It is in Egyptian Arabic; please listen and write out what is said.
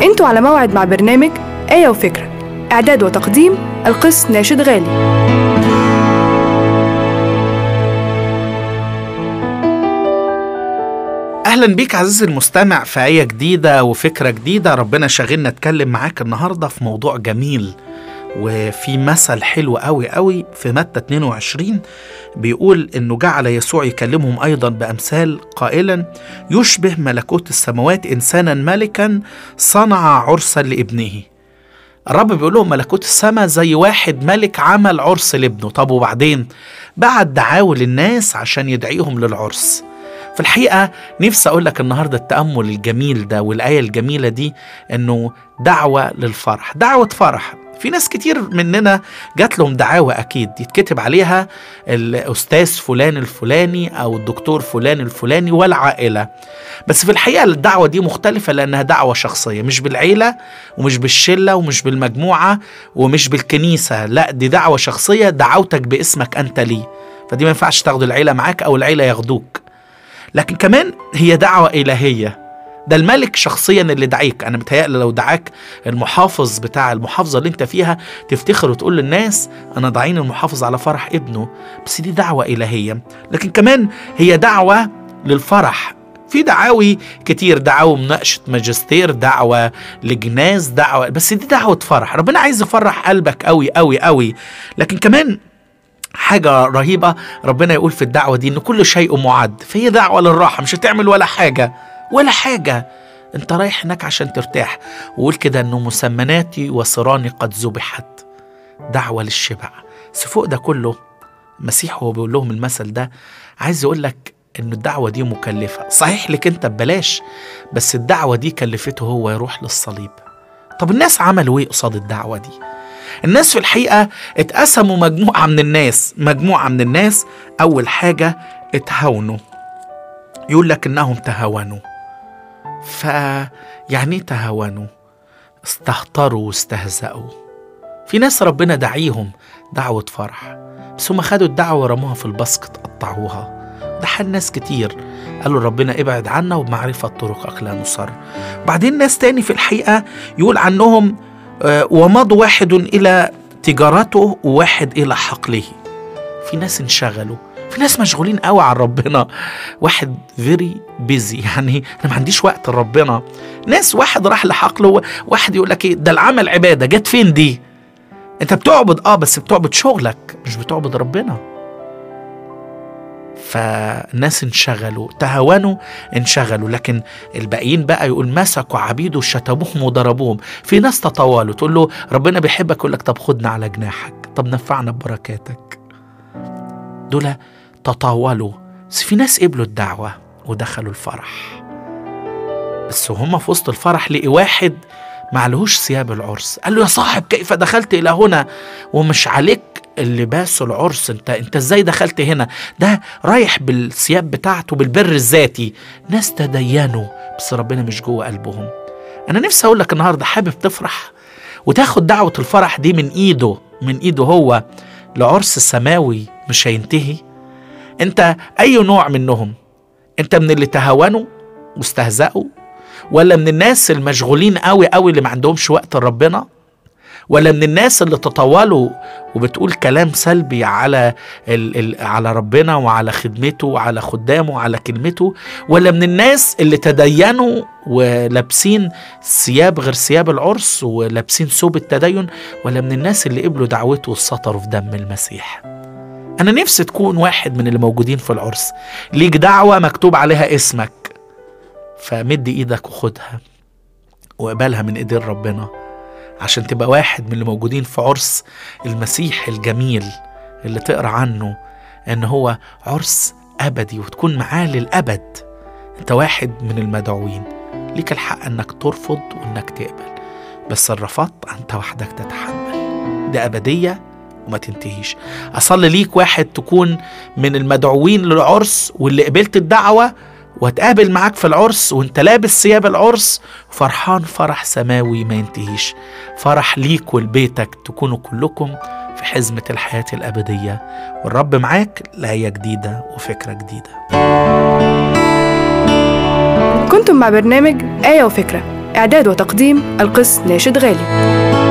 انتوا على موعد مع برنامج آية وفكرة إعداد وتقديم القس ناشد غالي اهلا بيك عزيزي المستمع في آية جديدة وفكرة جديدة ربنا شاغلنا اتكلم معاك النهاردة في موضوع جميل وفي مثل حلو قوي قوي في متى 22 بيقول انه جعل يسوع يكلمهم ايضا بامثال قائلا يشبه ملكوت السماوات انسانا ملكا صنع عرسا لابنه الرب بيقول لهم ملكوت السماء زي واحد ملك عمل عرس لابنه طب وبعدين بعت دعاوى للناس عشان يدعيهم للعرس في الحقيقة نفسي أقول لك النهاردة التأمل الجميل ده والآية الجميلة دي إنه دعوة للفرح دعوة فرح في ناس كتير مننا جات لهم دعاوى أكيد يتكتب عليها الأستاذ فلان الفلاني أو الدكتور فلان الفلاني والعائلة بس في الحقيقة الدعوة دي مختلفة لأنها دعوة شخصية مش بالعيلة ومش بالشلة ومش بالمجموعة ومش بالكنيسة لا دي دعوة شخصية دعوتك باسمك أنت لي فدي ما ينفعش تاخد العيلة معاك أو العيلة ياخدوك لكن كمان هي دعوة إلهية ده الملك شخصيا اللي دعيك انا متهيألي لو دعاك المحافظ بتاع المحافظه اللي انت فيها تفتخر وتقول للناس انا داعين المحافظ على فرح ابنه بس دي دعوه الهيه لكن كمان هي دعوه للفرح في دعاوي كتير دعوة مناقشة ماجستير دعوة لجناز دعوة بس دي دعوة فرح ربنا عايز يفرح قلبك قوي قوي قوي لكن كمان حاجة رهيبة ربنا يقول في الدعوة دي إن كل شيء معد فهي دعوة للراحة مش هتعمل ولا حاجة ولا حاجة أنت رايح هناك عشان ترتاح وقول كده إنه مسمناتي وصراني قد ذبحت دعوة للشبع بس فوق ده كله المسيح هو بيقول لهم المثل ده عايز يقول لك إن الدعوة دي مكلفة صحيح لك أنت ببلاش بس الدعوة دي كلفته هو يروح للصليب طب الناس عملوا إيه قصاد الدعوة دي الناس في الحقيقة اتقسموا مجموعة من الناس مجموعة من الناس أول حاجة اتهاونوا يقول لك إنهم تهاونوا فيعني ايه تهاونوا استهتروا واستهزأوا في ناس ربنا دعيهم دعوة فرح بس هم خدوا الدعوة ورموها في الباسكت قطعوها ده حال ناس كتير قالوا ربنا ابعد عنا وبمعرفة طرقك لا نصر بعدين ناس تاني في الحقيقة يقول عنهم ومضوا واحد إلى تجارته وواحد إلى حقله في ناس انشغلوا في ناس مشغولين قوي عن ربنا واحد فيري بيزي يعني انا ما عنديش وقت لربنا ناس واحد راح لحقله واحد يقول لك ايه ده العمل عباده جت فين دي انت بتعبد اه بس بتعبد شغلك مش بتعبد ربنا فالناس انشغلوا تهاونوا انشغلوا لكن الباقيين بقى يقول مسكوا عبيده شتموهم وضربوهم في ناس تطاولوا تقول له ربنا بيحبك يقول لك طب خدنا على جناحك طب نفعنا ببركاتك دول تطاولوا بس في ناس قبلوا الدعوة ودخلوا الفرح بس وهم في وسط الفرح لقي واحد معلهوش ثياب العرس قال له يا صاحب كيف دخلت إلى هنا ومش عليك اللباس العرس انت انت ازاي دخلت هنا ده رايح بالثياب بتاعته بالبر الذاتي ناس تدينوا بس ربنا مش جوه قلبهم انا نفسي اقول لك النهارده حابب تفرح وتاخد دعوه الفرح دي من ايده من ايده هو لعرس سماوي مش هينتهي انت اي نوع منهم انت من اللي تهاونوا واستهزأوا ولا من الناس المشغولين قوي قوي اللي ما عندهمش وقت لربنا ولا من الناس اللي تطاولوا وبتقول كلام سلبي على ال ال على ربنا وعلى خدمته وعلى خدامه وعلى كلمته ولا من الناس اللي تدينوا ولابسين ثياب غير ثياب العرس ولابسين ثوب التدين ولا من الناس اللي قبلوا دعوته وسطروا في دم المسيح أنا نفسي تكون واحد من اللي موجودين في العرس ليك دعوة مكتوب عليها اسمك فمد إيدك وخدها وقبلها من إيدين ربنا عشان تبقى واحد من اللي موجودين في عرس المسيح الجميل اللي تقرا عنه ان هو عرس ابدي وتكون معاه للابد انت واحد من المدعوين ليك الحق انك ترفض وانك تقبل بس الرفضت انت وحدك تتحمل ده ابديه وما تنتهيش اصلي ليك واحد تكون من المدعوين للعرس واللي قبلت الدعوه واتقابل معاك في العرس وانت لابس ثياب العرس فرحان فرح سماوي ما ينتهيش فرح ليك ولبيتك تكونوا كلكم في حزمة الحياة الأبدية والرب معاك لآية جديدة وفكرة جديدة كنتم مع برنامج آية وفكرة إعداد وتقديم القس ناشد غالي